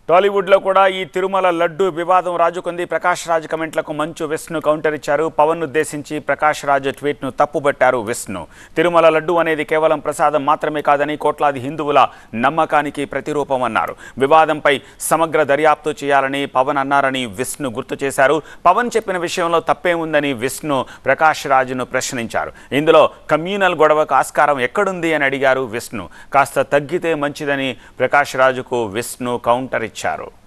టాలీవుడ్లో కూడా ఈ తిరుమల లడ్డు వివాదం రాజుకుంది ప్రకాష్ రాజ్ కమెంట్లకు మంచు విష్ణు కౌంటర్ ఇచ్చారు పవన్ ఉద్దేశించి ప్రకాష్ రాజ్ ట్వీట్ను తప్పుబట్టారు విష్ణు తిరుమల లడ్డు అనేది కేవలం ప్రసాదం మాత్రమే కాదని కోట్లాది హిందువుల నమ్మకానికి ప్రతిరూపం అన్నారు వివాదంపై సమగ్ర దర్యాప్తు చేయాలని పవన్ అన్నారని విష్ణు గుర్తు చేశారు పవన్ చెప్పిన విషయంలో తప్పేముందని విష్ణు ప్రకాష్ రాజ్ను ప్రశ్నించారు ఇందులో కమ్యూనల్ గొడవకు ఆస్కారం ఎక్కడుంది అని అడిగారు విష్ణు కాస్త తగ్గితే మంచిదని ప్రకాష్ రాజుకు విష్ణు కౌంటర్ ఇచ్చారు